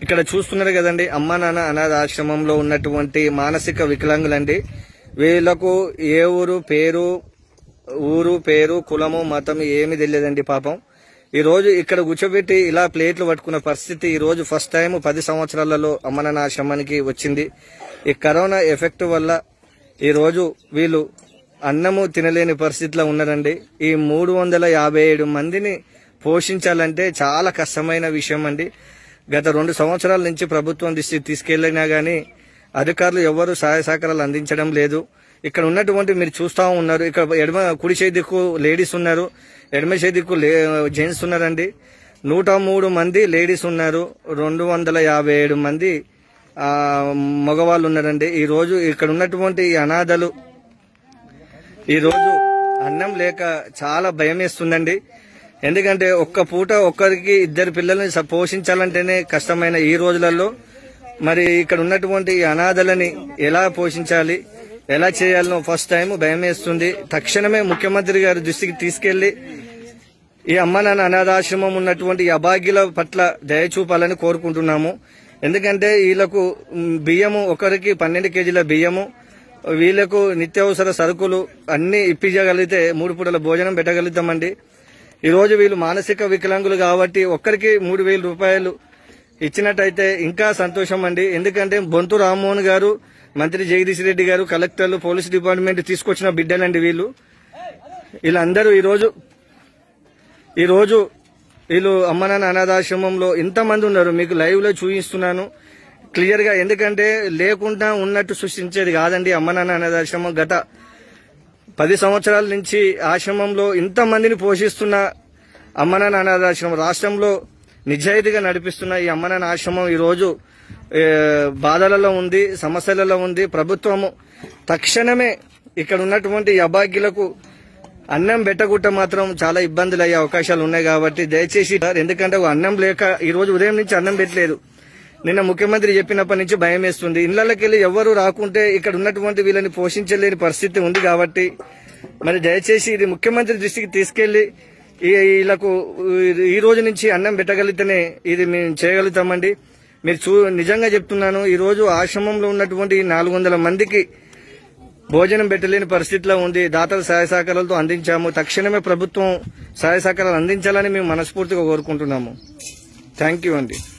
ఇక్కడ చూస్తున్నారు కదండి అమ్మ నాన్న అనాథ ఆశ్రమంలో ఉన్నటువంటి మానసిక వికలాంగులండి వీళ్ళకు ఏ ఊరు పేరు ఊరు పేరు కులము మతం ఏమి తెలియదండి పాపం ఈ రోజు ఇక్కడ కూర్చోబెట్టి ఇలా ప్లేట్లు పట్టుకున్న పరిస్థితి ఈ రోజు ఫస్ట్ టైం పది సంవత్సరాలలో అమ్మ నాన్న ఆశ్రమానికి వచ్చింది ఈ కరోనా ఎఫెక్ట్ వల్ల ఈ రోజు వీళ్ళు అన్నము తినలేని పరిస్థితిలో ఉన్నారండి ఈ మూడు వందల యాభై ఏడు మందిని పోషించాలంటే చాలా కష్టమైన విషయం అండి గత రెండు సంవత్సరాల నుంచి ప్రభుత్వం దృష్టికి తీసుకెళ్లినా గానీ అధికారులు ఎవరు సహాయ సహకారాలు అందించడం లేదు ఇక్కడ ఉన్నటువంటి మీరు చూస్తా ఉన్నారు ఇక్కడ ఎడమ కుడి చేయి దిక్కు లేడీస్ ఉన్నారు ఎడమ చేయి దిక్కు జెంట్స్ ఉన్నారండి నూట మూడు మంది లేడీస్ ఉన్నారు రెండు వందల యాభై ఏడు మంది ఆ, మగవాళ్ళు ఉన్నారండి ఈ రోజు ఇక్కడ ఉన్నటువంటి ఈ అనాథలు ఈ రోజు అన్నం లేక చాలా భయం వేస్తుందండి ఎందుకంటే ఒక్క పూట ఒక్కరికి ఇద్దరు పిల్లల్ని స- పోషించాలంటేనే కష్టమైన ఈ రోజులలో మరి ఇక్కడ ఉన్నటువంటి ఈ అనాథలని ఎలా పోషించాలి ఎలా చేయాలనో ఫస్ట్ టైం భయం వేస్తుంది తక్షణమే ముఖ్యమంత్రి గారి దృష్టికి తీసుకెళ్లి ఈ అమ్మ నాన్న అనాథాశ్రమం ఉన్నటువంటి ఈ అభాగ్యుల పట్ల దయ చూపాలని కోరుకుంటున్నాము ఎందుకంటే వీళ్ళకు మ్, బియ్యము ఒకరికి పన్నెండు కేజీల బియ్యము వీళ్ళకు నిత్యావసర సరుకులు అన్ని ఇప్పించగలిగితే మూడు పూటల భోజనం పెట్టగలుగుతామండి ఈ రోజు వీళ్ళు మానసిక వికలాంగులు కాబట్టి ఒక్కరికి మూడు వేల రూపాయలు ఇచ్చినట్టయితే ఇంకా సంతోషం అండి ఎందుకంటే బొంతు రామ్మోహన్ గారు మంత్రి జగదీష్ రెడ్డి గారు కలెక్టర్లు పోలీస్ డిపార్ట్మెంట్ తీసుకొచ్చిన బిడ్డలండి వీళ్ళు వీళ్ళందరూ ఈరోజు ఈరోజు వీళ్ళు అమ్మ నాన్న అనాథాశ్రమంలో ఇంతమంది ఉన్నారు మీకు లైవ్ లో చూపిస్తున్నాను క్లియర్ గా ఎందుకంటే లేకుండా ఉన్నట్టు సృష్టించేది కాదండి అమ్మ నాన్న అనాథాశ్రమం గత పది సంవత్సరాల నుంచి ఆశ్రమంలో ఇంతమందిని పోషిస్తున్న అమ్మ నాన్న అనాథాశ్రమం రాష్ట్రంలో నిజాయితీగా నడిపిస్తున్న ఈ అమ్మ నాన్న ఆశ్రమం ఈ రోజు ఏ, బాధలలో ఉంది సమస్యలలో ఉంది ప్రభుత్వము తక్షణమే ఇక్కడ ఉన్నటువంటి ఈ అభాగ్యులకు అన్నం పెట్టకుంటే మాత్రం చాలా ఇబ్బందులు అయ్యే అవకాశాలు ఉన్నాయి కాబట్టి దయచేసి సార్, ఎందుకంటే ఒక అన్నం లేక ఈ రోజు ఉదయం నుంచి అన్నం పెట్టలేదు నిన్న ముఖ్యమంత్రి చెప్పినప్పటి నుంచి భయం వేస్తుంది ఇళ్లకి వెళ్ళి ఎవరు రాకుంటే ఇక్కడ ఉన్నటువంటి వీళ్ళని పోషించలేని పరిస్థితి ఉంది కాబట్టి మరి దయచేసి ఇది ముఖ్యమంత్రి దృష్టికి తీసుకెళ్లి ఈ- వీళ్ళకు ఈ రోజు నుంచి అన్నం పెట్టగలిగితేనే ఇది మేము చేయగలుగుతామండి మీరు చూ నిజంగా చెప్తున్నాను ఈ రోజు ఆశ్రమంలో ఉన్నటువంటి నాలుగు వందల మందికి భోజనం పెట్టలేని పరిస్థితిలో ఉంది దాతల సహాయ సహకారాలతో అందించాము తక్షణమే ప్రభుత్వం సహాయ సహకారాలు అందించాలని మేము మనస్ఫూర్తిగా కోరుకుంటున్నాము థ్యాంక్ యూ అండి